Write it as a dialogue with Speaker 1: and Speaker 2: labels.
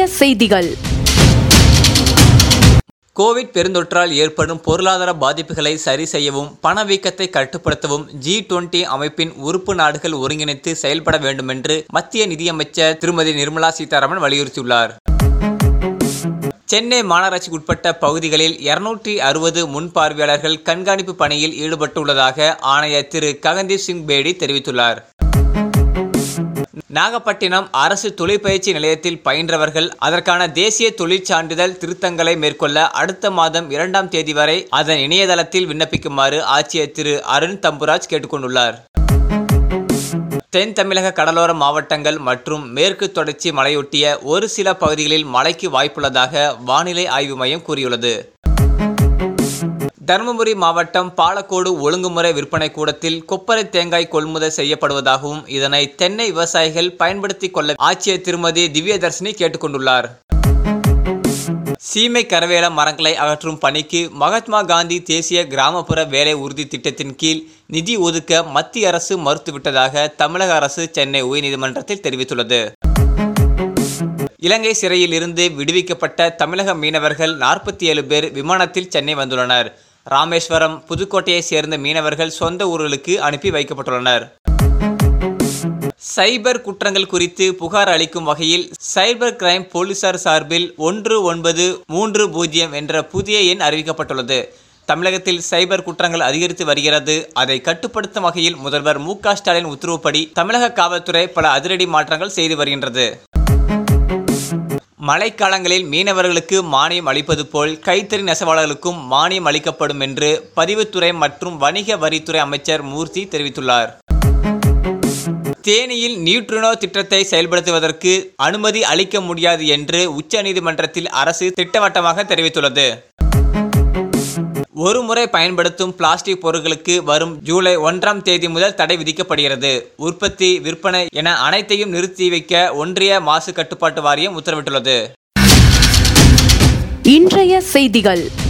Speaker 1: செய்திகள்
Speaker 2: கோவிட் பெருந்தொற்றால் ஏற்படும் பொருளாதார பாதிப்புகளை சரி செய்யவும் பணவீக்கத்தை கட்டுப்படுத்தவும் ஜி டுவெண்டி அமைப்பின் உறுப்பு நாடுகள் ஒருங்கிணைத்து செயல்பட வேண்டுமென்று மத்திய நிதியமைச்சர் திருமதி நிர்மலா சீதாராமன் வலியுறுத்தியுள்ளார் சென்னை மாநகராட்சிக்கு உட்பட்ட பகுதிகளில் இருநூற்றி அறுபது முன்பார்வையாளர்கள் கண்காணிப்பு பணியில் ஈடுபட்டுள்ளதாக ஆணையர் திரு ககன்தீப் சிங் பேடி தெரிவித்துள்ளார் நாகப்பட்டினம் அரசு தொழிற்பயிற்சி நிலையத்தில் பயின்றவர்கள் அதற்கான தேசிய தொழிற்சான்றிதழ் திருத்தங்களை மேற்கொள்ள அடுத்த மாதம் இரண்டாம் தேதி வரை அதன் இணையதளத்தில் விண்ணப்பிக்குமாறு ஆட்சியர் திரு அருண் தம்புராஜ் கேட்டுக்கொண்டுள்ளார் தென் தமிழக கடலோர மாவட்டங்கள் மற்றும் மேற்கு தொடர்ச்சி மலையொட்டிய ஒரு சில பகுதிகளில் மழைக்கு வாய்ப்புள்ளதாக வானிலை ஆய்வு மையம் கூறியுள்ளது தருமபுரி மாவட்டம் பாலக்கோடு ஒழுங்குமுறை விற்பனை கூடத்தில் கொப்பரை தேங்காய் கொள்முதல் செய்யப்படுவதாகவும் இதனை தென்னை விவசாயிகள் பயன்படுத்திக் கொள்ள ஆட்சியர் திருமதி திவ்யதர்ஷினி கேட்டுக்கொண்டுள்ளார் சீமை கரவேல மரங்களை அகற்றும் பணிக்கு மகாத்மா காந்தி தேசிய கிராமப்புற வேலை உறுதி திட்டத்தின் கீழ் நிதி ஒதுக்க மத்திய அரசு மறுத்துவிட்டதாக தமிழக அரசு சென்னை உயர்நீதிமன்றத்தில் தெரிவித்துள்ளது இலங்கை சிறையில் இருந்து விடுவிக்கப்பட்ட தமிழக மீனவர்கள் நாற்பத்தி ஏழு பேர் விமானத்தில் சென்னை வந்துள்ளனர் ராமேஸ்வரம் புதுக்கோட்டையைச் சேர்ந்த மீனவர்கள் சொந்த ஊர்களுக்கு அனுப்பி வைக்கப்பட்டுள்ளனர் சைபர் குற்றங்கள் குறித்து புகார் அளிக்கும் வகையில் சைபர் கிரைம் போலீசார் சார்பில் ஒன்று ஒன்பது மூன்று பூஜ்ஜியம் என்ற புதிய எண் அறிவிக்கப்பட்டுள்ளது தமிழகத்தில் சைபர் குற்றங்கள் அதிகரித்து வருகிறது அதை கட்டுப்படுத்தும் வகையில் முதல்வர் மு க ஸ்டாலின் உத்தரவுப்படி தமிழக காவல்துறை பல அதிரடி மாற்றங்கள் செய்து வருகின்றது மழைக்காலங்களில் மீனவர்களுக்கு மானியம் அளிப்பது போல் கைத்தறி நெசவாளர்களுக்கும் மானியம் அளிக்கப்படும் என்று பதிவுத்துறை மற்றும் வணிக வரித்துறை அமைச்சர் மூர்த்தி தெரிவித்துள்ளார் தேனியில் நியூட்ரினோ திட்டத்தை செயல்படுத்துவதற்கு அனுமதி அளிக்க முடியாது என்று உச்சநீதிமன்றத்தில் அரசு திட்டவட்டமாக தெரிவித்துள்ளது ஒரு முறை பயன்படுத்தும் பிளாஸ்டிக் பொருட்களுக்கு வரும் ஜூலை ஒன்றாம் தேதி முதல் தடை விதிக்கப்படுகிறது உற்பத்தி விற்பனை என அனைத்தையும் நிறுத்தி வைக்க ஒன்றிய மாசு கட்டுப்பாட்டு வாரியம் உத்தரவிட்டுள்ளது
Speaker 1: இன்றைய செய்திகள்